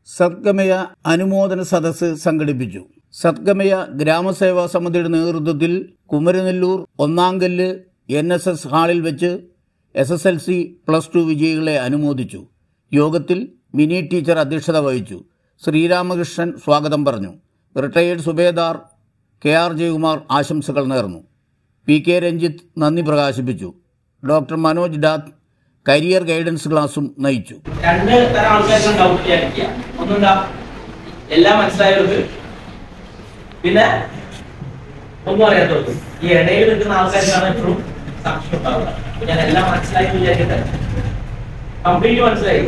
സദ്ഗമയ അനുമോദന സദസ്സ് സംഘടിപ്പിച്ചു സദ്ഗമയ ഗ്രാമസേവാ സമിതിയുടെ നേതൃത്വത്തിൽ കുമരനെല്ലൂർ ഒന്നാങ്കല്ല് എൻ എസ് എസ് ഹാളിൽ വെച്ച് S S L C plus two വിജയികളെ അനുമോദിച്ചു യോഗത്തിൽ മിനി ടീച്ചർ അധ്യക്ഷത വഹിച്ചു ശ്രീരാമകൃഷ്ണൻ സ്വാഗതം പറഞ്ഞു റിട്ടയേർഡ് സുബേദാർ കെ ആർ ജയകുമാർ ആശംസകൾ നേർന്നു പി കെ രഞ്ജിത്ത് നന്ദി പ്രകാശിപ്പിച്ചു doctor Manoj Dath career guidance ക്ലാസും നയിച്ചു രണ്ട് തരം ആൾക്കാർക്കാണ് ഡൗട്ട് വിചാരിക്കുക ഒന്നുണ്ടാ എല്ലാം മനസ്സിലായവർക്ക് പിന്നെ ഒന്നും അറിയാത്തവർക്ക് ഈ ഇടയിൽ നിൽക്കുന്ന ആൾക്കാർക്കാണ് എപ്പോഴും സാക്ഷ്യം ഉണ്ടാവുക അപ്പൊ ഞാൻ എല്ലാം മനസ്സിലായി എന്ന് വിചാരിക്കട്ടെ കംപ്ലീറ്റ് മനസ്സിലായി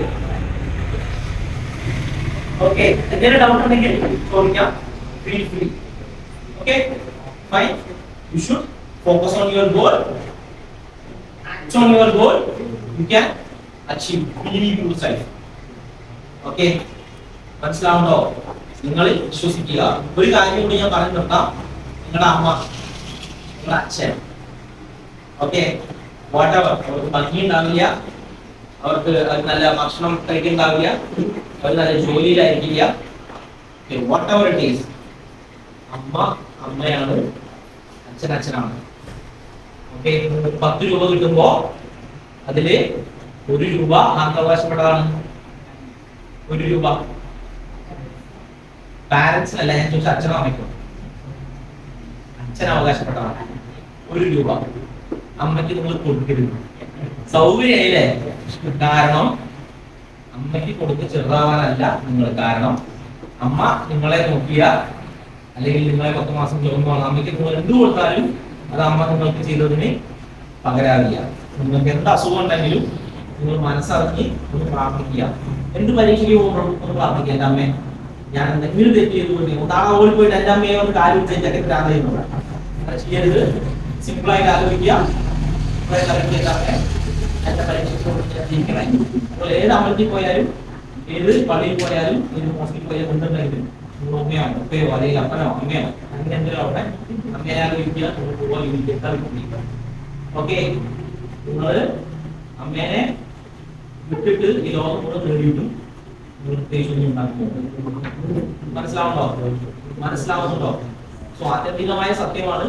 ഓക്കെ എന്തെങ്കിലും ഡൗട്ട് ഉണ്ടെങ്കിൽ ചോദിക്കാം feel free okay fine you should focus on your goal act on your goal, you can achieve. Believe yourself. Okay? മനസ്സിലാവുണ്ടോ നിങ്ങൾ വിശ്വസിക്കുക ഒരു കാര്യം കൂടി ഞാൻ പറഞ്ഞു നിർത്താം നിങ്ങളുടെ അമ്മ നിങ്ങളുടെ അച്ഛൻ ഓക്കെ വാട്ടവർ അവർക്ക് ഭംഗി ഉണ്ടാവില്ല അവർക്ക് അത് നല്ല ഭക്ഷണം കഴിക്കുന്നുണ്ടാവില്ല അവർ നല്ല ജോലിയിലായിരിക്കില്ല വാട്ട് എവർ ഇറ്റ് ഈസ് അമ്മ അമ്മയാണ് അച്ഛൻ അച്ഛനാണ് ഓക്കെ പത്ത് രൂപ കിട്ടുമ്പോ അതില് ഒരു രൂപ ആർക്ക് അവകാശപ്പെട്ടതാണ് ഒരു രൂപ പാരന്റ്സിനല്ല ഞാൻ ചോദിച്ച അച്ഛനോ അമ്മയ്ക്കോ അച്ഛൻ അവകാശപ്പെട്ടതാണ് ഒരു രൂപ അമ്മയ്ക്ക് നിങ്ങൾ കൊടുക്കരുത് സൗകര്യമായില്ലേ കാരണം അമ്മയ്ക്ക് കൊടുത്ത് ചെറുതാവാനല്ല നിങ്ങൾ കാരണം അമ്മ നിങ്ങളെ നോക്കിയ അല്ലെങ്കിൽ നിങ്ങളെ പത്ത് മാസം ചുമന്നോളാം അമ്മയ്ക്ക് നിങ്ങൾ എന്ത് കൊടുത്താലും അത് അമ്മ നിങ്ങൾക്ക് ചെയ്തതിന് പകരാറില്ല നിങ്ങൾക്ക് എന്ത് അസുഖം ഉണ്ടെങ്കിലും നിങ്ങൾ മനസ്സറിഞ്ഞ് ഒന്ന് പ്രാർത്ഥിക്കുക എന്ത് പരീക്ഷയ്ക്ക് പോകുമ്പോഴും ഒന്ന് പ്രാർത്ഥിക്കുക എന്റെ അമ്മേ ഞാൻ എന്തെങ്കിലും തെറ്റ് ചെയ്തുകൊണ്ട് ഒന്നാളെ ഓടി പോയിട്ട് എന്റെ അമ്മയെ ഒന്ന് കാര്യം വെച്ചൊക്കെ ഭ്രാന്ത് ചെയ്യുന്നത് അങ്ങനെ ചെയ്യരുത് സിമ്പിൾ ആയിട്ട് ആലോചിക്കുക കുറെ കാലം എന്റെ അമ്മേ എന്റെ പരീക്ഷയ്ക്ക് കൊണ്ട് ഞാൻ ജയിക്കണേ അപ്പോൾ ഏത് അമ്പലത്തിൽ പോയാലും ഏത് പള്ളിയിൽ പോയാലും ഏത് മോസ്കിൽ പോയാലും എന്തുണ്ടെങ്കിലും നിങ്ങൾ ഉമ്മയോ ഉപ്പയോ അല്ലെങ്കിൽ അപ്പനോ അമ്മയോ അങ്ങനെ എന്തെങ്കിലും അവിടെ അമ്മയെ ആലോചിക്കുക നിങ്ങൾ പോവാ ഇരിക്കുക ഓക്കെ നിങ്ങൾ അമ്മേനെ വിട്ടിട്ട് ഈ ലോകം കൂടെ നേടിയിട്ടും നിങ്ങൾ പ്രത്യേകിച്ച് ഒന്നും ഉണ്ടാക്കുമോ മനസ്സിലാവുന്നുണ്ടോ മനസ്സിലാവുന്നുണ്ടോ സോ ആത്യന്തികമായ സത്യമാണ്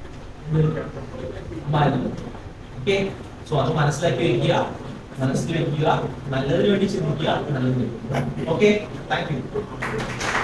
ഓക്കെ സോ അത് മനസ്സിലാക്കി വെക്കുക മനസ്സിൽ വെക്കുക നല്ലതിന് വേണ്ടി ചിന്തിക്കുക നല്ലതിന് ഓക്കെ താങ്ക് യു